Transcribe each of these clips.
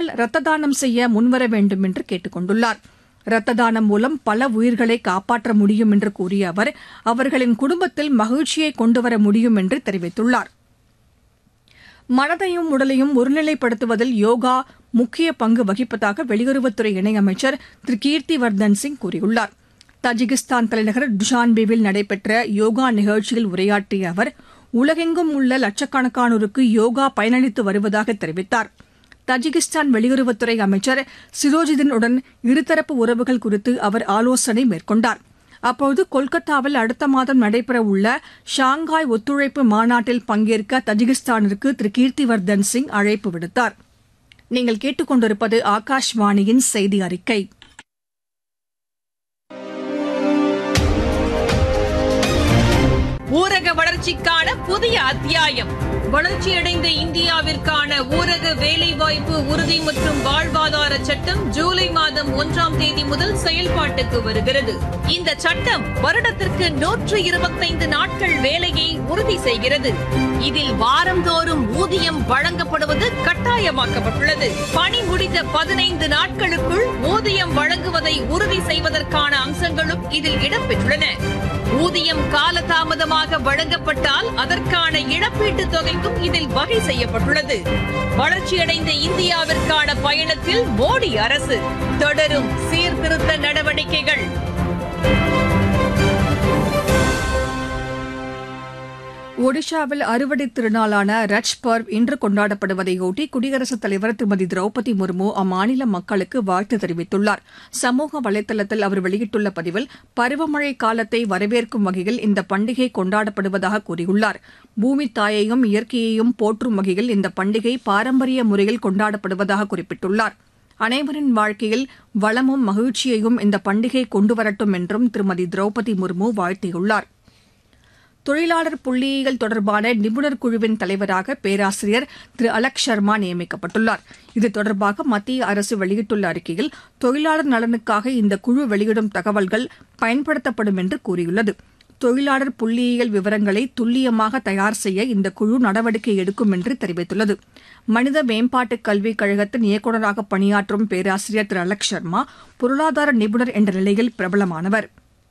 ரத்த தானம் செய்ய முன்வர வேண்டும் என்று கேட்டுக் கொண்டுள்ளார் ரத்த தானம் மூலம் பல உயிர்களை காப்பாற்ற முடியும் என்று கூறிய அவர் அவர்களின் குடும்பத்தில் மகிழ்ச்சியை கொண்டுவர முடியும் என்று தெரிவித்துள்ளார் மனதையும் உடலையும் ஒருநிலைப்படுத்துவதில் யோகா முக்கிய பங்கு வகிப்பதாக வெளியுறவுத்துறை இணையமைச்சர் திரு கீர்த்திவர்தன் சிங் கூறியுள்ளார் தஜிகிஸ்தான் தலைநகர் டுஷான்பேவில் நடைபெற்ற யோகா நிகழ்ச்சியில் உரையாற்றிய அவர் உலகெங்கும் உள்ள லட்சக்கணக்கானோருக்கு யோகா பயனளித்து வருவதாக தெரிவித்தார் தஜிகிஸ்தான் வெளியுறவுத்துறை அமைச்சர் சிரோஜிதின் உடன் இருதரப்பு உறவுகள் குறித்து அவர் ஆலோசனை மேற்கொண்டார் அப்போது கொல்கத்தாவில் அடுத்த மாதம் நடைபெறவுள்ள ஷாங்காய் ஒத்துழைப்பு மாநாட்டில் பங்கேற்க தஜிகிஸ்தானிற்கு திரு கீர்த்திவர்தன் சிங் அழைப்பு விடுத்தார் நீங்கள் கேட்டுக்கொண்டிருப்பது ஆகாஷ்வாணியின் செய்தி அறிக்கை ஊரக வளர்ச்சிக்கான புதிய அத்தியாயம் வளர்ச்சியடைந்த இந்தியாவிற்கான ஊரக வேலைவாய்ப்பு உறுதி மற்றும் வாழ்வாதார சட்டம் ஜூலை மாதம் ஒன்றாம் தேதி முதல் செயல்பாட்டுக்கு வருகிறது இந்த சட்டம் வருடத்திற்கு நூற்று இருபத்தைந்து நாட்கள் வேலையை உறுதி செய்கிறது இதில் வாரந்தோறும் ஊதியம் வழங்கப்படுவது கட்டாயமாக்கப்பட்டுள்ளது பணி முடிந்த பதினைந்து நாட்களுக்குள் ஊதியம் வழங்குவதை உறுதி செய்வதற்கான அம்சங்களும் இதில் இடம்பெற்றுள்ளன ஊதியம் காலதாமதமாக வழங்கப்பட்டால் அதற்கான இழப்பீட்டுத் தொகைக்கும் இதில் வகை செய்யப்பட்டுள்ளது வளர்ச்சியடைந்த இந்தியாவிற்கான பயணத்தில் மோடி அரசு தொடரும் சீர்திருத்த நடவடிக்கைகள் ஒடிஷாவில் அறுவடை திருநாளான ரட்ச் பர்வ் இன்று கொண்டாடப்படுவதையொட்டி குடியரசுத் தலைவர் திருமதி திரௌபதி முர்மு அம்மாநில மக்களுக்கு வாழ்த்து தெரிவித்துள்ளார் சமூக வலைதளத்தில் அவர் வெளியிட்டுள்ள பதிவில் பருவமழை காலத்தை வரவேற்கும் வகையில் இந்த பண்டிகை கொண்டாடப்படுவதாக கூறியுள்ளார் பூமி தாயையும் இயற்கையையும் போற்றும் வகையில் இந்த பண்டிகை பாரம்பரிய முறையில் கொண்டாடப்படுவதாக குறிப்பிட்டுள்ளார் அனைவரின் வாழ்க்கையில் வளமும் மகிழ்ச்சியையும் இந்த பண்டிகை கொண்டுவரட்டும் என்றும் திருமதி திரௌபதி முர்மு வாழ்த்தியுள்ளார் தொழிலாளர் புள்ளியியல் தொடர்பான நிபுணர் குழுவின் தலைவராக பேராசிரியர் திரு அலக் சர்மா நியமிக்கப்பட்டுள்ளார் இது தொடர்பாக மத்திய அரசு வெளியிட்டுள்ள அறிக்கையில் தொழிலாளர் நலனுக்காக இந்த குழு வெளியிடும் தகவல்கள் பயன்படுத்தப்படும் என்று கூறியுள்ளது தொழிலாளர் புள்ளியியல் விவரங்களை துல்லியமாக தயார் செய்ய இந்த குழு நடவடிக்கை எடுக்கும் என்று தெரிவித்துள்ளது மனித மேம்பாட்டு கல்விக் கழகத்தின் இயக்குநராக பணியாற்றும் பேராசிரியர் திரு அலக் சர்மா பொருளாதார நிபுணர் என்ற நிலையில் பிரபலமானவர்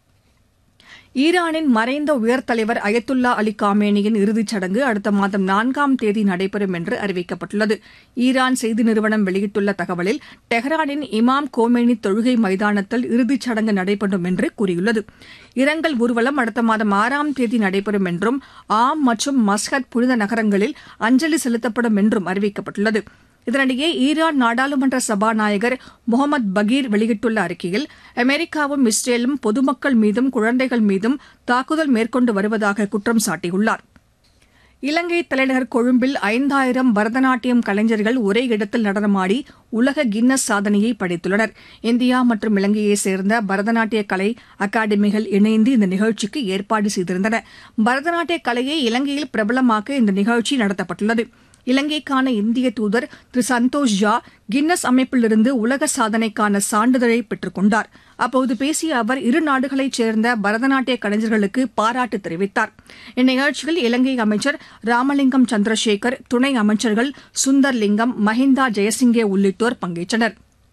ஈரானின் மறைந்த உயர் தலைவர் அயத்துல்லா அலி காமேனியின் இறுதிச் சடங்கு அடுத்த மாதம் நான்காம் தேதி நடைபெறும் என்று அறிவிக்கப்பட்டுள்ளது ஈரான் செய்தி நிறுவனம் வெளியிட்டுள்ள தகவலில் டெஹ்ரானின் இமாம் கோமேனி தொழுகை மைதானத்தில் இறுதிச் சடங்கு நடைபெறும் என்று கூறியுள்ளது இரங்கல் ஊர்வலம் அடுத்த மாதம் ஆறாம் தேதி நடைபெறும் என்றும் ஆம் மற்றும் மஸ்கட் புனித நகரங்களில் அஞ்சலி செலுத்தப்படும் என்றும் அறிவிக்கப்பட்டுள்ளது இதனிடையே ஈரான் நாடாளுமன்ற சபாநாயகர் முகமது பகீர் வெளியிட்டுள்ள அறிக்கையில் அமெரிக்காவும் இஸ்ரேலும் பொதுமக்கள் மீதும் குழந்தைகள் மீதும் தாக்குதல் மேற்கொண்டு வருவதாக குற்றம் சாட்டியுள்ளார் இலங்கை தலைநகர் கொழும்பில் ஐந்தாயிரம் பரதநாட்டியம் கலைஞர்கள் ஒரே இடத்தில் நடனமாடி உலக கின்னஸ் சாதனையை படைத்துள்ளனர் இந்தியா மற்றும் இலங்கையைச் சேர்ந்த பரதநாட்டிய கலை அகாடமிகள் இணைந்து இந்த நிகழ்ச்சிக்கு ஏற்பாடு செய்திருந்தன பரதநாட்டிய கலையை இலங்கையில் பிரபலமாக்க இந்த நிகழ்ச்சி நடத்தப்பட்டுள்ளது இலங்கைக்கான இந்திய தூதர் திரு சந்தோஷ் ஜா கின்னஸ் அமைப்பிலிருந்து உலக சாதனைக்கான சான்றிதழை பெற்றுக் கொண்டார் அப்போது பேசிய அவர் இரு நாடுகளைச் சேர்ந்த பரதநாட்டிய கலைஞர்களுக்கு பாராட்டு தெரிவித்தார் இந்நிகழ்ச்சியில் இலங்கை அமைச்சர் ராமலிங்கம் சந்திரசேகர் துணை அமைச்சர்கள் சுந்தர் லிங்கம் மஹிந்தா ஜெயசிங்கே உள்ளிட்டோர் பங்கேற்றனர்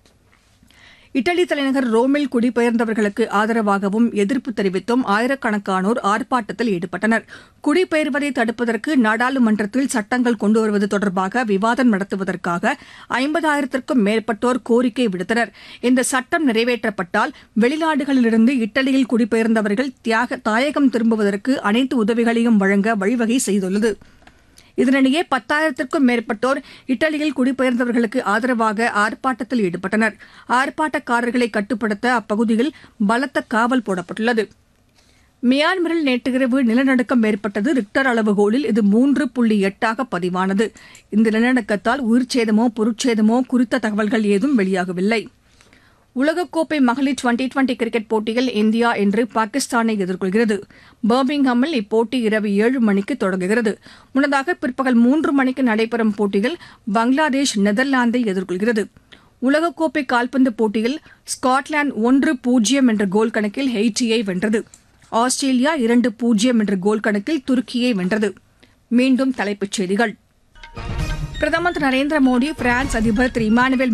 இட்டலி தலைநகர் ரோமில் குடிபெயர்ந்தவர்களுக்கு ஆதரவாகவும் எதிர்ப்பு தெரிவித்தும் ஆயிரக்கணக்கானோர் ஆர்ப்பாட்டத்தில் ஈடுபட்டனர் குடிபெயர்வதை தடுப்பதற்கு நாடாளுமன்றத்தில் சட்டங்கள் கொண்டுவருவது தொடர்பாக விவாதம் நடத்துவதற்காக ஐம்பதாயிரத்திற்கும் மேற்பட்டோர் கோரிக்கை விடுத்தனர் இந்த சட்டம் நிறைவேற்றப்பட்டால் வெளிநாடுகளிலிருந்து இட்டலியில் குடிபெயர்ந்தவர்கள் தியாக தாயகம் திரும்புவதற்கு அனைத்து உதவிகளையும் வழங்க வழிவகை செய்துள்ளது இதனிடையே பத்தாயிரத்திற்கும் மேற்பட்டோர் இத்தாலியில் குடிபெயர்ந்தவர்களுக்கு ஆதரவாக ஆர்ப்பாட்டத்தில் ஈடுபட்டனர் ஆர்ப்பாட்டக்காரர்களை கட்டுப்படுத்த அப்பகுதியில் பலத்த காவல் போடப்பட்டுள்ளது மியான்மரில் நேற்றிரவு நிலநடுக்கம் ஏற்பட்டது ரிக்டர் அளவுகோலில் இது மூன்று புள்ளி எட்டாக பதிவானது இந்த நிலநடுக்கத்தால் உயிர்ச்சேதமோ பொருட்சேதமோ குறித்த தகவல்கள் ஏதும் வெளியாகவில்லை உலகக்கோப்பை மகளிர் டுவெண்டி டுவெண்டி கிரிக்கெட் போட்டியில் இந்தியா இன்று பாகிஸ்தானை எதிர்கொள்கிறது பர்மிங்ஹாமில் இப்போட்டி இரவு ஏழு மணிக்கு தொடங்குகிறது முன்னதாக பிற்பகல் மூன்று மணிக்கு நடைபெறும் போட்டியில் பங்களாதேஷ் நெதர்லாந்தை எதிர்கொள்கிறது உலகக்கோப்பை கால்பந்து போட்டியில் ஸ்காட்லாந்து ஒன்று பூஜ்ஜியம் என்ற கோல் கணக்கில் ஹெய்ட்டியை வென்றது ஆஸ்திரேலியா இரண்டு பூஜ்ஜியம் என்ற கோல் கணக்கில் துருக்கியை வென்றது மீண்டும் தலைப்புச் செய்திகள் பிரதமர் திரு நரேந்திர மோடி பிரான்ஸ் அதிபர் திரு இமானுவேல்